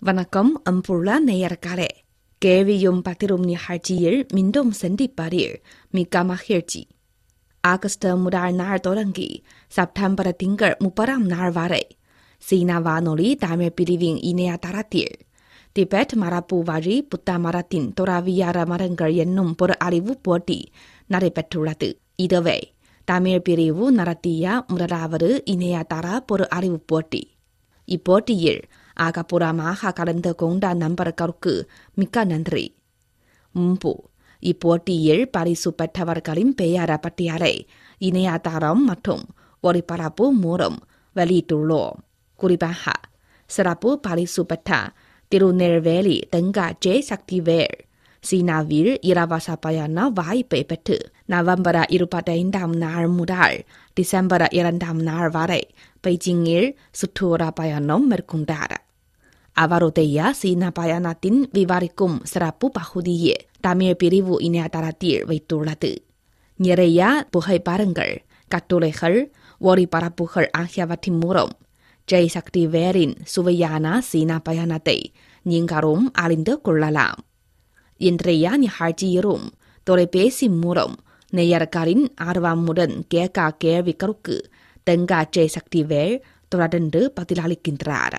வணக்கம் அன்புள்ள நேயர்களே கேள்வியும் பதிலும் நிகழ்ச்சியில் மீண்டும் சந்திப்பதில் மிக்க மகிழ்ச்சி ஆகஸ்ட் முதல் நாள் தொடங்கி செப்டம்பர் திங்கள் முப்பதாம் நாள் வரை சீனா வானொலி தமிழ் பிரிவின் இணையதளத்தில் திபெத் மரபு வழி புத்த மரத்தின் துறவியார மரங்கள் என்னும் பொரு அறிவு போட்டி நடைபெற்றுள்ளது இதுவே தமிழ் பிரிவு நடத்திய முதலாவது இணையதள பொரு அறிவு போட்டி இப்போட்டியில் ஆகப்புறமாக கலந்து கொண்ட நண்பர்களுக்கு மிக்க நன்றி முன்பு இப்போட்டியில் பரிசு பெற்றவர்களின் பெயர் பட்டியலை இணையதளம் மற்றும் ஒளிபரப்பு மூலம் வெளியிட்டுள்ளோம் குறிப்பாக சிறப்பு பரிசு பெற்ற திருநெல்வேலி தெங்கா ஜே சக்திவேல் சீனாவில் இலவச பயண வாய்ப்பை பெற்று நவம்பர் இருபத்தைந்தாம் நாள் முதல் டிசம்பர் இரண்டாம் நாள் வரை பெய்ஜிங்கில் சுற்றுலா பயணம் மேற்கொண்டார் அவருடைய சீன பயணத்தின் விவரிக்கும் சிறப்பு பகுதியே தமிழ் பிரிவு இணையதளத்தில் வைத்துள்ளது நிறைய புகைப்படங்கள் கட்டுரைகள் ஒளிபரப்புகள் ஆகியவற்றின் மூலம் ஜெய் சக்தி வேரின் சுவையான சீன பயணத்தை நீங்களும் அறிந்து கொள்ளலாம் இன்றைய நிகழ்ச்சியிலும் தொலைபேசி மூலம் நேயர்களின் ஆர்வமுடன் கேட்க கேள்விகளுக்கு தெங்கா ஜெய் சக்தி வேல் தொடர்ந்து பதிலளிக்கின்றார்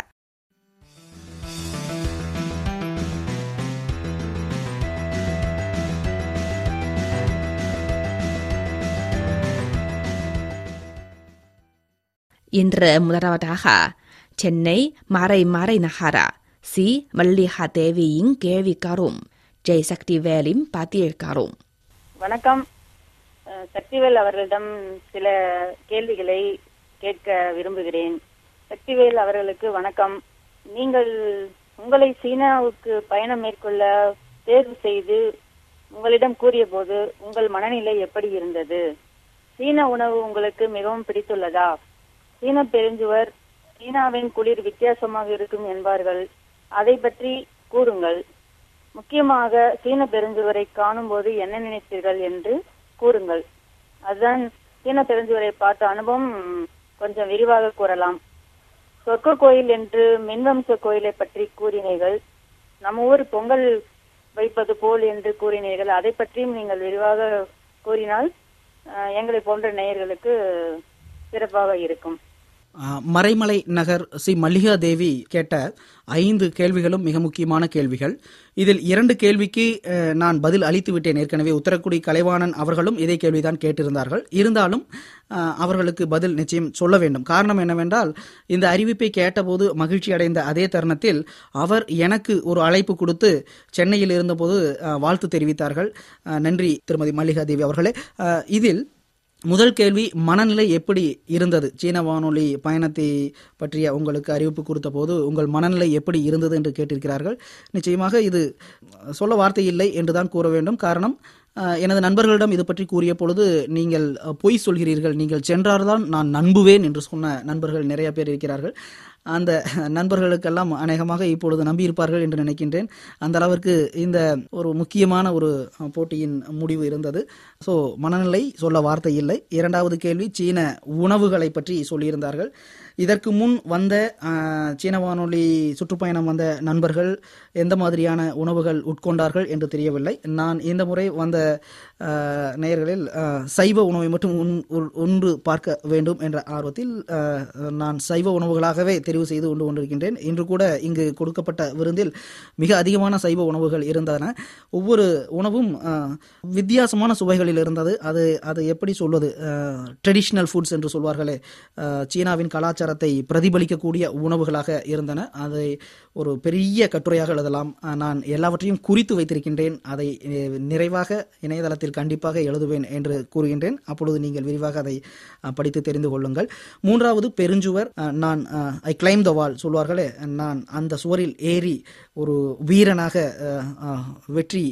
இன்று முதலாவதாக சென்னை மறை மறை நகர சி மல்லிகா தேவியின் கேள்விக்காரும் ஜெய் சக்தி வேலின் பதியேற்காரும் வணக்கம் அஹ், சக்திவேல் அவர்களிடம் சில கேள்விகளை கேட்க விரும்புகிறேன் சக்திவேல் அவர்களுக்கு வணக்கம் நீங்கள் உங்களை சீனாவுக்கு பயணம் மேற்கொள்ள தேர்வு செய்து உங்களிடம் கூறியபோது உங்கள் மனநிலை எப்படி இருந்தது சீன உணவு உங்களுக்கு மிகவும் பிடித்துள்ளதா சீன பெருஞ்சுவர் சீனாவின் குளிர் வித்தியாசமாக இருக்கும் என்பார்கள் அதை பற்றி கூறுங்கள் முக்கியமாக சீன பெருஞ்சுவரை காணும்போது என்ன நினைத்தீர்கள் என்று கூறுங்கள் அதுதான் சீன பெருஞ்சுவரை பார்த்த அனுபவம் கொஞ்சம் விரிவாக கூறலாம் சொர்க்க கோயில் என்று மின்வம்ச கோயிலை பற்றி கூறினீர்கள் நம்ம ஊர் பொங்கல் வைப்பது போல் என்று கூறினீர்கள் அதை பற்றியும் நீங்கள் விரிவாக கூறினால் அஹ், எங்களை போன்ற நேயர்களுக்கு சிறப்பாக இருக்கும் ஆ, மறைமலை நகர் சி மல்லிகா தேவி கேட்ட ஐந்து கேள்விகளும் மிக முக்கியமான கேள்விகள் இதில் இரண்டு கேள்விக்கு அஹ், நான் பதில் அளித்து விட்டேன் ஏற்கனவே உத்தரக்குடி கலைவாணன் அவர்களும் இதே கேள்விதான் கேட்டிருந்தார்கள் இருந்தாலும் ஆ, அவர்களுக்கு பதில் நிச்சயம் சொல்ல வேண்டும் காரணம் என்னவென்றால் இந்த அறிவிப்பை கேட்டபோது மகிழ்ச்சி அடைந்த அதே தருணத்தில் அவர் எனக்கு ஒரு அழைப்பு கொடுத்து சென்னையில் இருந்தபோது ஆ, வாழ்த்து தெரிவித்தார்கள் ஆ, நன்றி திருமதி மல்லிகா தேவி அவர்களே ஆ, இதில் முதல் கேள்வி மனநிலை எப்படி இருந்தது சீன வானொலி பயணத்தை பற்றிய உங்களுக்கு அறிவிப்பு கொடுத்த போது உங்கள் மனநிலை எப்படி இருந்தது என்று கேட்டிருக்கிறார்கள் நிச்சயமாக இது சொல்ல வார்த்தை இல்லை என்றுதான் கூற வேண்டும் காரணம் அஹ், எனது நண்பர்களிடம் இது பற்றி கூறிய பொழுது நீங்கள் அஹ், பொய் சொல்கிறீர்கள் நீங்கள் சென்றால்தான் நான் நம்புவேன் என்று சொன்ன நண்பர்கள் நிறைய பேர் இருக்கிறார்கள் அந்த நண்பர்களுக்கெல்லாம் அநேகமாக இப்பொழுது நம்பியிருப்பார்கள் என்று நினைக்கின்றேன் அந்த அளவிற்கு இந்த ஒரு முக்கியமான ஒரு அஹ், போட்டியின் முடிவு இருந்தது ஸோ மனநிலை சொல்ல வார்த்தை இல்லை இரண்டாவது கேள்வி சீன உணவுகளை பற்றி சொல்லியிருந்தார்கள் இதற்கு முன் வந்த அஹ், சீன வானொலி சுற்றுப்பயணம் வந்த நண்பர்கள் எந்த மாதிரியான உணவுகள் உட்கொண்டார்கள் என்று தெரியவில்லை நான் இந்த முறை வந்த அஹ், நேயர்களில் அஹ், சைவ உணவை மட்டும் உண்- உள்- உண்டு பார்க்க வேண்டும் என்ற ஆர்வத்தில் அஹ், நான் சைவ உணவுகளாகவே தெரிவு செய்து கொண்டு கொண்டிருக்கின்றேன் இன்று கூட இங்கு கொடுக்கப்பட்ட விருந்தில் மிக அதிகமான சைவ உணவுகள் இருந்தன ஒவ்வொரு உணவும் அஹ், வித்தியாசமான சுவைகளில் இருந்தது அது அது எப்படி சொல்வது ட்ரெடிஷ்னல் ஃபுட்ஸ் என்று சொல்வார்களே அஹ், சீனாவின் கலாச்சாரத்தை பிரதிபலிக்கக்கூடிய உணவுகளாக இருந்தன அதை ஒரு பெரிய கட்டுரையாக எழுதலாம் அஹ், நான் எல்லாவற்றையும் குறித்து வைத்திருக்கின்றேன் அதை அஹ், நிறைவாக இணையதளத்தில் கண்டிப்பாக எழுதுவேன் என்று கூறுகின்றேன் அப்பொழுது நீங்கள் விரிவாக அதை அஹ், படித்து தெரிந்து கொள்ளுங்கள் மூன்றாவது பெருஞ்சுவர் அஹ், நான் ஐ கிளைம் த வால் சொல்வார்களே நான் அந்த சுவரில் ஏறி ஒரு வீரனாக அஹ், அஹ், வெற்றி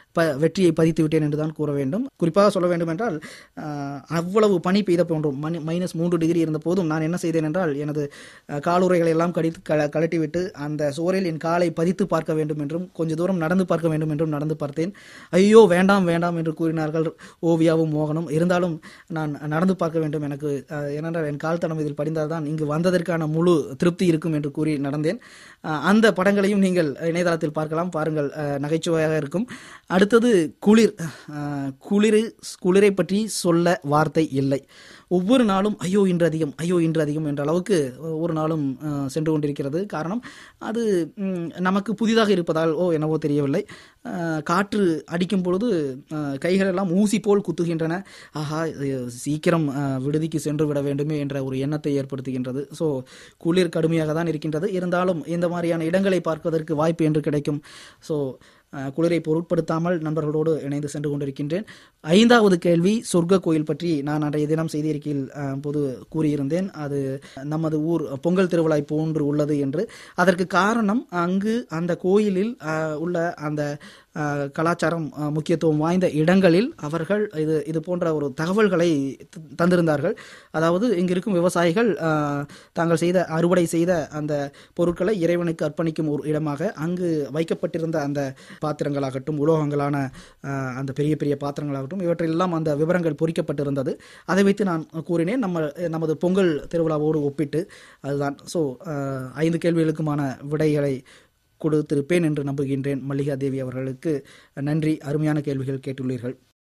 ப வெற்றியை பதித்து விட்டேன் என்று தான் கூற வேண்டும் குறிப்பாக சொல்ல வேண்டும் என்றால் அஹ், அவ்வளவு பனி பெய்த போன்றும் மணி மைனஸ் மூன்று டிகிரி இருந்த போதும் நான் என்ன செய்தேன் என்றால் எனது அஹ், காலுறைகளை எல்லாம் கடித்து க கழட்டிவிட்டு அந்த சுவரில் என் காலை பதித்து பார்க்க வேண்டும் என்றும் கொஞ்ச தூரம் நடந்து பார்க்க வேண்டும் என்றும் நடந்து பார்த்தேன் ஐயோ வேண்டாம் வேண்டாம் என்று கூறினார்கள் ஓவியாவும் மோகனும் இருந்தாலும் நான் நடந்து பார்க்க வேண்டும் எனக்கு அஹ், ஏனென்றால் என் கால் தடம் இதில் படிந்தால்தான் இங்கு வந்ததற்கான முழு திருப்தி இருக்கும் என்று கூறி நடந்தேன் அஹ், அந்த படங்களையும் நீங்கள் இணையதளத்தில் பார்க்கலாம் பாருங்கள் அஹ், நகைச்சுவையாக இருக்கும் அடுத்தது குளிர் அஹ், குளிர் குளிரை பற்றி சொல்ல வார்த்தை இல்லை ஒவ்வொரு நாளும் ஐயோ இன்று அதிகம் ஐயோ இன்று அதிகம் என்ற அளவுக்கு ஒவ்வொரு நாளும் அஹ், சென்று கொண்டிருக்கிறது காரணம் அது ம், நமக்கு புதிதாக இருப்பதால் ஓ என்னவோ தெரியவில்லை அஹ், காற்று அடிக்கும் பொழுது அஹ், கைகளெல்லாம் ஊசி போல் குத்துகின்றன ஆஹா இது சீக்கிரம் அஹ், விடுதிக்கு சென்று விட வேண்டுமே என்ற ஒரு எண்ணத்தை ஏற்படுத்துகின்றது ஸோ குளிர் கடுமையாக தான் இருக்கின்றது இருந்தாலும் இந்த மாதிரியான இடங்களை பார்ப்பதற்கு வாய்ப்பு என்று கிடைக்கும் ஸோ அஹ், குளிரை பொருட்படுத்தாமல் நண்பர்களோடு இணைந்து சென்று கொண்டிருக்கின்றேன் ஐந்தாவது கேள்வி சொர்க்க கோயில் பற்றி நான் அன்றைய தினம் செய்தியறிக்கையில் அஹ், போது கூறியிருந்தேன் அது நமது ஊர் பொங்கல் திருவிழா போன்று உள்ளது என்று அதற்கு காரணம் அங்கு அந்த கோயிலில் அஹ், உள்ள அந்த அஹ், கலாச்சாரம் அஹ், முக்கியத்துவம் வாய்ந்த இடங்களில் அவர்கள் இது இது போன்ற ஒரு தகவல்களை த- தந்திருந்தார்கள் அதாவது இங்கு இருக்கும் விவசாயிகள் அஹ், தாங்கள் செய்த அறுவடை செய்த அந்த பொருட்களை இறைவனுக்கு அர்ப்பணிக்கும் ஒரு இடமாக அங்கு வைக்கப்பட்டிருந்த அந்த பாத்திரங்களாகட்டும் உலோகங்களான அஹ், அந்த பெரிய பெரிய பாத்திரங்களாகட்டும் இவற்றெல்லாம் அந்த விவரங்கள் பொறிக்கப்பட்டிருந்தது அதை வைத்து நான் கூறினேன் நம்ம நமது பொங்கல் திருவிழாவோடு ஒப்பிட்டு அதுதான் ஸோ ஐந்து கேள்விகளுக்குமான விடைகளை கொடுத்திருப்பேன் என்று நம்புகின்றேன் மல்லிகா தேவி அவர்களுக்கு நன்றி அருமையான கேள்விகள் கேட்டுள்ளீர்கள்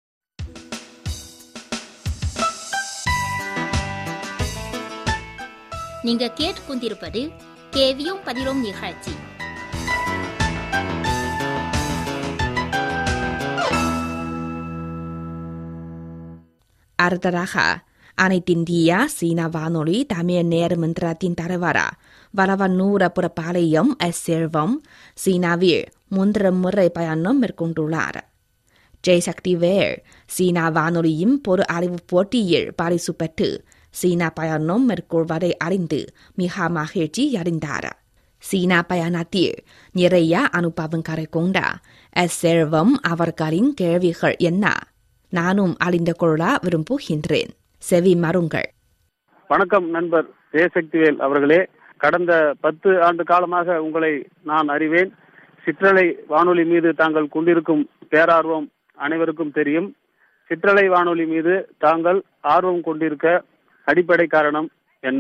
நீங்க கேட்டுக்கொண்டிருப்பது கேவியும் பதிலும் நிகழ்ச்சி அடுத்ததாக அனைத்திந்திய சீன வானொலி தமிழ் நேர்மன்றத்தின் தலைவரா வளவநூர புறப்பாளையம் எஸ் செல்வம் சீனாவில் மூன்று முறை பயணம் மேற்கொண்டுள்ளார் ஜெய்சக்தி வேர் சீனா வானொலியின் பொது அறிவு போட்டியில் பரிசு பெற்று சீனா பயணம் மேற்கொள்வதை அறிந்து மிக மகிழ்ச்சி அடைந்தார் சீனா பயணத்தில் நிறைய அனுபவங்களை கொண்ட எஸ் செல்வம் அவர்களின் கேள்விகள் என்ன நானும் அறிந்து கொள்ள விரும்புகின்றேன் செவி மருங்கள் வணக்கம் நண்பர் ஜெயசக்திவேல் அவர்களே கடந்த பத்து ஆண்டு காலமாக உங்களை நான் அறிவேன் சிற்றலை வானொலி மீது தாங்கள் கொண்டிருக்கும் பேரார்வம் அனைவருக்கும் தெரியும் சிற்றலை வானொலி மீது தாங்கள் ஆர்வம் கொண்டிருக்க அடிப்படை காரணம் என்ன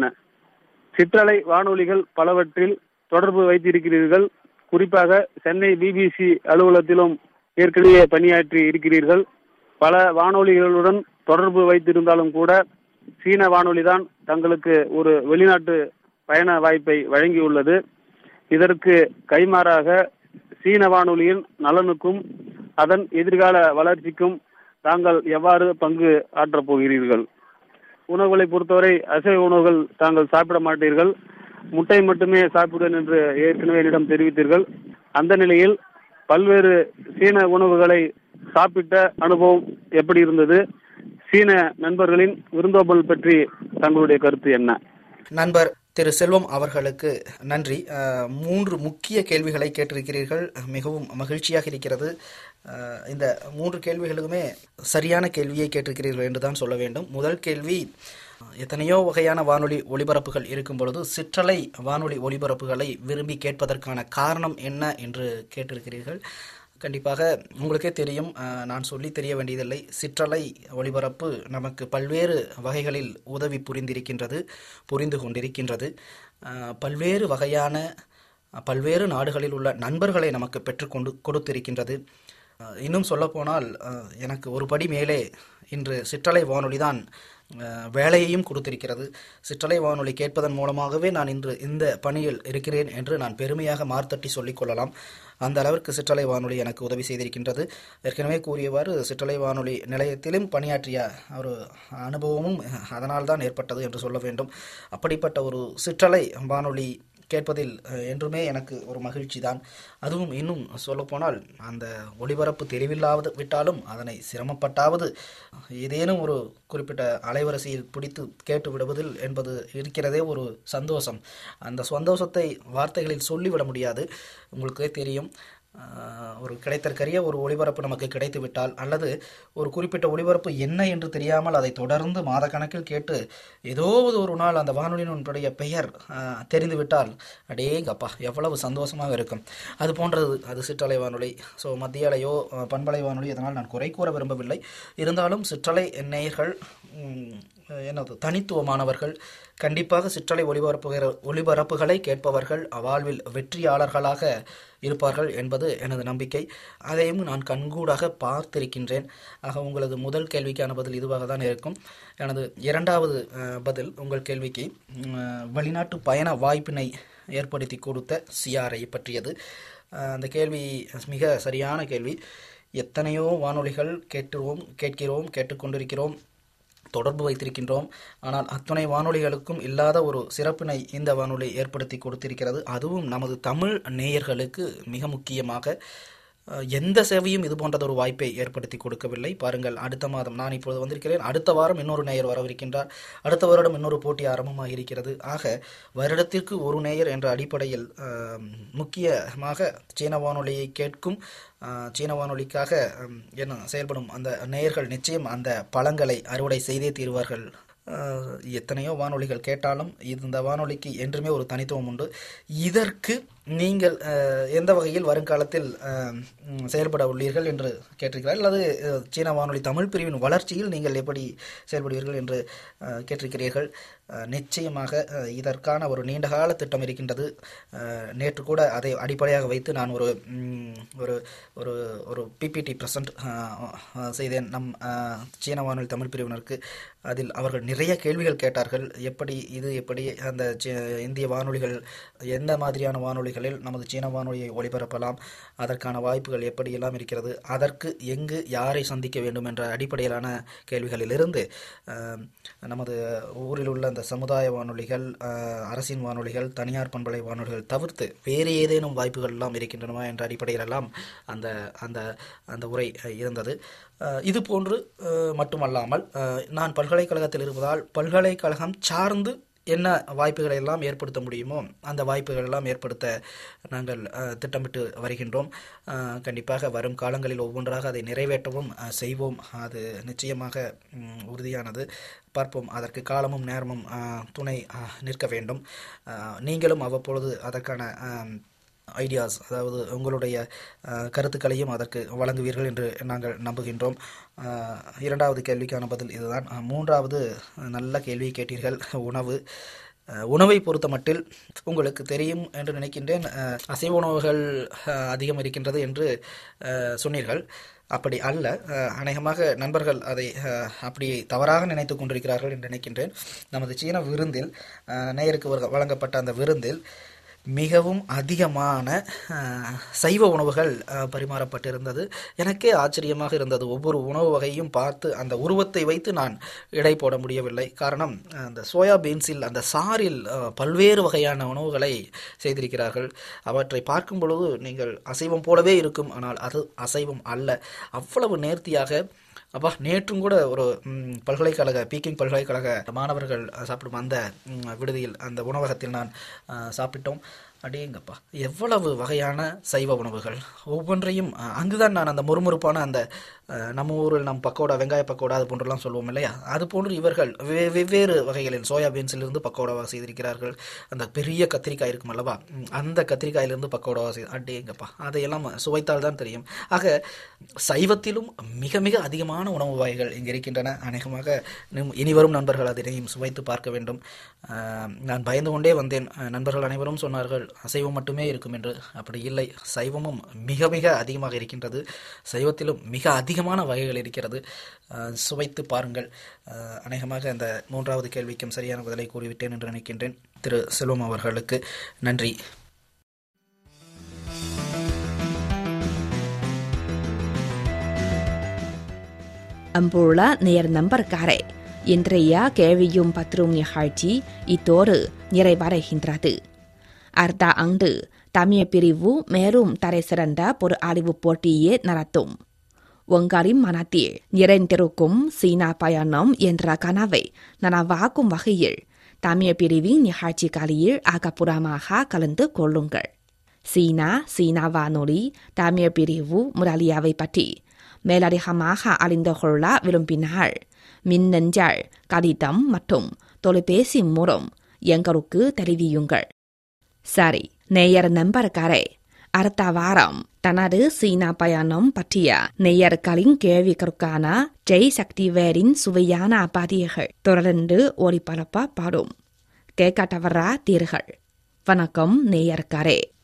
சிற்றலை வானொலிகள் பலவற்றில் தொடர்பு வைத்திருக்கிறீர்கள் குறிப்பாக சென்னை பிபிசி அலுவலகத்திலும் ஏற்கனவே பணியாற்றி இருக்கிறீர்கள் பல வானொலிகளுடன் தொடர்பு வைத்திருந்தாலும் கூட சீன வானொலிதான் தங்களுக்கு ஒரு வெளிநாட்டு பயண வாய்ப்பை வழங்கியுள்ளது இதற்கு கைமாறாக சீன வானொலியின் நலனுக்கும் அதன் எதிர்கால வளர்ச்சிக்கும் தாங்கள் எவ்வாறு பங்கு ஆற்றப் போகிறீர்கள் உணவுகளை பொறுத்தவரை அசைவ உணவுகள் தாங்கள் சாப்பிட மாட்டீர்கள் முட்டை மட்டுமே சாப்பிடுவேன் என்று ஏற்கனவே என்னிடம் தெரிவித்தீர்கள் அந்த நிலையில் பல்வேறு சீன உணவுகளை சாப்பிட்ட அனுபவம் எப்படி இருந்தது சீன நண்பர்களின் விருந்தோம்பல் பற்றி தங்களுடைய கருத்து என்ன நண்பர் திரு செல்வம் அவர்களுக்கு நன்றி அஹ், மூன்று முக்கிய கேள்விகளை கேட்டிருக்கிறீர்கள் மிகவும் மகிழ்ச்சியாக இருக்கிறது அஹ், இந்த மூன்று கேள்விகளுக்குமே சரியான கேள்வியை கேட்டிருக்கிறீர்கள் என்று தான் சொல்ல வேண்டும் முதல் கேள்வி எத்தனையோ வகையான வானொலி ஒலிபரப்புகள் இருக்கும் பொழுது சிற்றலை வானொலி ஒலிபரப்புகளை விரும்பி கேட்பதற்கான காரணம் என்ன என்று கேட்டிருக்கிறீர்கள் கண்டிப்பாக உங்களுக்கே தெரியும் அஹ், நான் சொல்லி தெரிய வேண்டியதில்லை சிற்றலை ஒளிபரப்பு நமக்கு பல்வேறு வகைகளில் உதவி புரிந்திருக்கின்றது புரிந்து கொண்டிருக்கின்றது அஹ், பல்வேறு வகையான அஹ், பல்வேறு நாடுகளில் உள்ள நண்பர்களை நமக்கு பெற்றுக்கொண்டு கொடுத்திருக்கின்றது அஹ், இன்னும் சொல்லப்போனால் அஹ், எனக்கு ஒரு படி மேலே இன்று சிற்றலை வானொலி தான் அஹ், வேலையையும் கொடுத்திருக்கிறது சிற்றலை வானொலி கேட்பதன் மூலமாகவே நான் இன்று இந்த பணியில் இருக்கிறேன் என்று நான் பெருமையாக மார்த்தட்டி சொல்லிக் கொள்ளலாம் அந்த அளவிற்கு சிற்றலை வானொலி எனக்கு உதவி செய்திருக்கின்றது ஏற்கனவே கூறியவாறு சிற்றலை வானொலி நிலையத்திலும் பணியாற்றிய ஒரு அனுபவமும் அதனால் தான் ஏற்பட்டது என்று சொல்ல வேண்டும் அப்படிப்பட்ட ஒரு சிற்றலை வானொலி கேட்பதில் அஹ், என்றுமே எனக்கு ஒரு மகிழ்ச்சி தான் அதுவும் இன்னும் சொல்லப்போனால் அந்த ஒளிபரப்பு தெரிவில்லாவது விட்டாலும் அதனை சிரமப்பட்டாவது ஏதேனும் ஒரு குறிப்பிட்ட அலைவரிசையில் பிடித்து கேட்டு விடுவதில் என்பது இருக்கிறதே ஒரு சந்தோஷம் அந்த சந்தோஷத்தை வார்த்தைகளில் சொல்லிவிட முடியாது உங்களுக்கே தெரியும் ஆஹ், ஒரு கிடைத்தற்கரிய ஒரு ஒளிபரப்பு நமக்கு கிடைத்து விட்டால் அல்லது ஒரு குறிப்பிட்ட ஒளிபரப்பு என்ன என்று தெரியாமல் அதை தொடர்ந்து மாதக்கணக்கில் கேட்டு ஏதோ ஒரு நாள் அந்த வானொலியினுடைய பெயர் ஆஹ், தெரிந்துவிட்டால் அடேங்கப்பா எவ்வளவு சந்தோஷமாக இருக்கும் அது போன்றது அது சிற்றலை வானொலி ஸோ மத்திய அலையோ ஆஹ், பண்பலை வானொலி இதனால் நான் குறை கூற விரும்பவில்லை இருந்தாலும் சிற்றலை நேயர்கள் ம், என்னது தனித்துவமானவர்கள் கண்டிப்பாக சிற்றலை ஒளிபரப்புகிற ஒளிபரப்புகளை கேட்பவர்கள் வாழ்வில் வெற்றியாளர்களாக இருப்பார்கள் என்பது எனது நம்பிக்கை அதையும் நான் கண்கூடாக பார்த்திருக்கின்றேன் ஆக உங்களது முதல் கேள்விக்கான பதில் இதுவாக தான் இருக்கும் எனது இரண்டாவது அஹ், பதில் உங்கள் கேள்விக்கு உம், வெளிநாட்டு பயண வாய்ப்பினை ஏற்படுத்தி கொடுத்த சிஆரை பற்றியது அஹ், அந்த கேள்வி மிக சரியான கேள்வி எத்தனையோ வானொலிகள் கேட்டுவோம் கேட்கிறோம் கேட்டுக்கொண்டிருக்கிறோம் தொடர்பு வைத்திருக்கின்றோம் ஆனால் அத்துணை வானொலிகளுக்கும் இல்லாத ஒரு சிறப்பினை இந்த வானொலி ஏற்படுத்தி கொடுத்திருக்கிறது அதுவும் நமது தமிழ் நேயர்களுக்கு மிக முக்கியமாக அஹ், எந்த சேவையும் இது போன்றதொரு வாய்ப்பை ஏற்படுத்தி கொடுக்கவில்லை பாருங்கள் அடுத்த மாதம் நான் இப்பொழுது வந்திருக்கிறேன் அடுத்த வாரம் இன்னொரு நேயர் வரவிருக்கின்றார் அடுத்த வருடம் இன்னொரு போட்டி ஆரம்பமாக இருக்கிறது ஆக வருடத்திற்கு ஒரு நேயர் என்ற அடிப்படையில் அஹ், முக்கியமாக சீன வானொலியை கேட்கும் அஹ், சீன வானொலிக்காக ஹம், என்ன செயல்படும் அந்த நேயர்கள் நிச்சயம் அந்த பழங்களை அறுவடை செய்தே தீர்வார்கள் அஹ், எத்தனையோ வானொலிகள் கேட்டாலும் இது இந்த வானொலிக்கு என்றுமே ஒரு தனித்துவம் உண்டு இதற்கு நீங்கள் அஹ், எந்த வகையில் வருங்காலத்தில் அஹ், ம், செயல்பட உள்ளீர்கள் என்று கேட்டிருக்கிறார்கள் அல்லது அஹ், சீன வானொலி தமிழ் பிரிவின் வளர்ச்சியில் நீங்கள் எப்படி செயல்படுவீர்கள் என்று அஹ், கேட்டிருக்கிறீர்கள் அஹ், நிச்சயமாக அஹ், இதற்கான ஒரு நீண்டகால திட்டம் இருக்கின்றது அஹ், நேற்று கூட அதை அடிப்படையாக வைத்து நான் ஒரு ம், ஒரு ஒரு ஒரு பிபிடி ப்ரெசன்ட் செய்தேன் நம் அஹ், சீன வானொலி தமிழ் பிரிவினருக்கு அதில் அவர்கள் நிறைய கேள்விகள் கேட்டார்கள் எப்படி இது எப்படி அந்த சி- இந்திய வானொலிகள் எந்த மாதிரியான வானொலிகளில் நமது சீன வானொலியை ஒளிபரப்பலாம் அதற்கான வாய்ப்புகள் எப்படியெல்லாம் இருக்கிறது அதற்கு எங்கு யாரை சந்திக்க வேண்டும் என்ற அடிப்படையிலான கேள்விகளிலிருந்து அஹ், நமது ஊரில் உள்ள அந்த சமுதாய வானொலிகள் அஹ், அரசின் வானொலிகள் தனியார் பண்பலை வானொலிகள் தவிர்த்து வேறு ஏதேனும் வாய்ப்புகள் எல்லாம் இருக்கின்றனவா என்ற அடிப்படையிலெல்லாம் அந்த அந்த அந்த உரை அஹ், இருந்தது அஹ், இது போன்று அஹ், மட்டுமல்லாமல் அஹ், நான் பல்கலைக்கழகத்தில் இருப்பதால் பல்கலைக்கழகம் சார்ந்து என்ன வாய்ப்புகளை எல்லாம் ஏற்படுத்த முடியுமோ அந்த வாய்ப்புகள் எல்லாம் ஏற்படுத்த நாங்கள் அஹ், திட்டமிட்டு வருகின்றோம் அஹ், கண்டிப்பாக வரும் காலங்களில் ஒவ்வொன்றாக அதை நிறைவேற்றவும் அஹ், செய்வோம் அது நிச்சயமாக ம், உறுதியானது பார்ப்போம் அதற்கு காலமும் நேரமும் அஹ், துணை அஹ், நிற்க வேண்டும் அஹ், நீங்களும் அவ்வப்பொழுது அதற்கான அஹ், ஐடியாஸ் அதாவது உங்களுடைய அஹ், கருத்துக்களையும் அதற்கு வழங்குவீர்கள் என்று நாங்கள் நம்புகின்றோம் அஹ், இரண்டாவது கேள்விக்கான பதில் இதுதான் அஹ், மூன்றாவது அஹ், நல்ல கேள்வி கேட்டீர்கள் உணவு அஹ், உணவை பொறுத்த மட்டில் உங்களுக்கு தெரியும் என்று நினைக்கின்றேன் அஹ், அசைவ உணவுகள் அஹ், அதிகம் இருக்கின்றது என்று அஹ், சொன்னீர்கள் அப்படி அல்ல அஹ், அநேகமாக நண்பர்கள் அதை அஹ், அப்படி தவறாக நினைத்து கொண்டிருக்கிறார்கள் என்று நினைக்கின்றேன் நமது சீன விருந்தில் அஹ், நேயருக்கு வழங்க- வழங்கப்பட்ட அந்த விருந்தில் மிகவும் அதிகமான அஹ், சைவ உணவுகள் அஹ், பரிமாறப்பட்டிருந்தது எனக்கே ஆச்சரியமாக இருந்தது ஒவ்வொரு உணவு வகையும் பார்த்து அந்த உருவத்தை வைத்து நான் இடை போட முடியவில்லை காரணம் அந்த சோயா பீன்ஸில் அந்த சாரில் அஹ், பல்வேறு வகையான உணவுகளை செய்திருக்கிறார்கள் அவற்றை பார்க்கும் பொழுது நீங்கள் அசைவம் போலவே இருக்கும் ஆனால் அது அசைவம் அல்ல அவ்வளவு நேர்த்தியாக அப்பா நேற்றும் கூட ஒரு ம், பல்கலைக்கழக பீக்கிங் பல்கலைக்கழக மாணவர்கள் சாப்பிடும் அந்த ம், விடுதியில் அந்த உணவகத்தில் நான் ஆ, சாப்பிட்டோம் அடேங்கப்பா எவ்வளவு வகையான சைவ உணவுகள் ஒவ்வொன்றையும் அ, அங்குதான் நான் அந்த முறுமுறுப்பான அந்த அ, நம்ம ஊரில் நம் பக்கோடா வெங்காய பக்கோடா அது போன்றெல்லாம் சொல்லுவோம் இல்லையா அது போன்று இவர்கள் வெ- வெவ்வேறு வகைகளில் சோயா பீன்ஸிலிருந்து பக்கோடாவாக செய்திருக்கிறார்கள் அந்த பெரிய கத்திரிக்காய் இருக்கும் அல்லவா ம், அந்த கத்திரிக்காயிலிருந்து பக்கோடாவாக செய்து அடேங்கப்பா அதையெல்லாம் சுவைத்தால் தான் தெரியும் ஆக சைவத்திலும் மிக மிக அதிகமான உணவு வகைகள் இங்கே இருக்கின்றன அநேகமாக இன்னும் இனிவரும் நண்பர்கள் அதனையும் சுவைத்து பார்க்க வேண்டும் ஆஹ், நான் பயந்து கொண்டே வந்தேன் அஹ், நண்பர்கள் அனைவரும் சொன்னார்கள் அசைவம் மட்டுமே இருக்கும் என்று அப்படி இல்லை சைவமும் மிக மிக அதிகமாக இருக்கின்றது சைவத்திலும் மிக அதிகமான வகைகள் இருக்கிறது ஆஹ், சுவைத்து பாருங்கள் ஆஹ், அநேகமாக அந்த மூன்றாவது கேள்விக்கும் சரியான பதிலை கூறிவிட்டேன் என்று நினைக்கின்றேன் திரு செல்வம் அவர்களுக்கு நன்றி அன்புள்ள நேர் நம்பர்காரே இன்றைய கேள்வியும் பத்திரும் நிகழ்ச்சி இத்தோடு நிறைவடைகின்றது அடுத்த ஆண்டு தமிழ் பிரிவு மேலும் தரை சிறந்த ஒரு அறிவுப் போட்டியை நடத்தும் உங்களின் மனத்தில் நிறைந்திருக்கும் சீனா பயணம் என்ற கனவை நனவாக்கும் வகையில் தமிழ் பிரிவின் நிகழ்ச்சிகளில் ஆக்கப்பூர்வமாக கலந்து கொள்ளுங்கள் சீனா சீனா வானொலி தமிழ் பிரிவு முதலியவை பற்றி மேலதிகமாக அறிந்து கொள்ள விரும்பினால் மின்னஞ்சல் கடிதம் மற்றும் தொலைபேசி மூலம் எங்களுக்கு தெரிவியுங்கள் சரி நேயர் நண்பர்களே அடுத்த வாரம் தனது சீனா பயணம் பற்றிய நேயர்களின் கேள்விகளுக்கான ஜெய் சக்திவேலின் சுவையான பதில்கள் தொடர்ந்து ஒளிபரப்பப்படும் கேட்க தவறாதீர்கள் வணக்கம் நேயர்களே